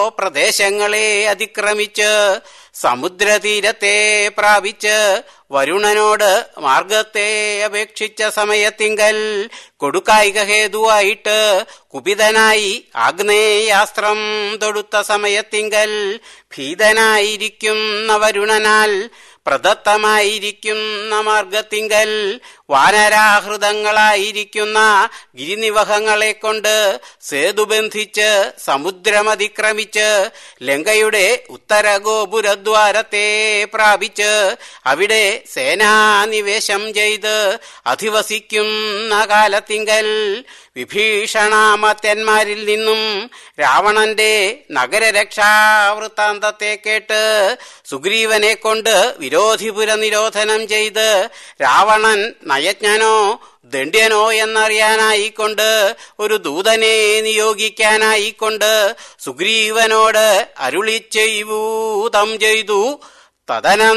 പ്രദേശങ്ങളെ അതിക്രമിച്ച് സമുദ്രതീരത്തെ പ്രാപിച്ച് വരുണനോട് മാർഗത്തെ അപേക്ഷിച്ച സമയത്തിങ്കൽ കൊടുക്കായിക ഹേതുവായിട്ട് കുപിതനായി ആഗ്നേയാസ്ത്രം തൊടുത്ത സമയത്തിങ്കൽ ഭീതനായിരിക്കുന്ന വരുണനാൽ പ്രദത്തമായിരിക്കുന്ന മാർഗത്തിങ്കൽ വാനരാഹൃതങ്ങളായിരിക്കുന്ന ഗിരിനിവഹങ്ങളെ കൊണ്ട് സേതുബന്ധിച്ച് സമുദ്രമതിക്രമിച്ച് ലങ്കയുടെ ഉത്തരഗോപുരദ്വാരത്തെ പ്രാപിച്ച് അവിടെ സേനാനിവേശം ചെയ്ത് അധിവസിക്കുന്ന കാലത്തിങ്കൽ വിഭീഷണാമത്യന്മാരിൽ നിന്നും രാവണന്റെ നഗരരക്ഷാവൃത്താന്തത്തെ കേട്ട് സുഗ്രീവനെ കൊണ്ട് വിരോധിപുര നിരോധനം ചെയ്ത് രാവണൻ നയജ്ഞനോ ദണ്ഡ്യനോ എന്നറിയാനായിക്കൊണ്ട് ഒരു ദൂതനെ നിയോഗിക്കാനായിക്കൊണ്ട് സുഗ്രീവനോട് അരുളി ചെയ്വൂതം ചെയ്തു തദന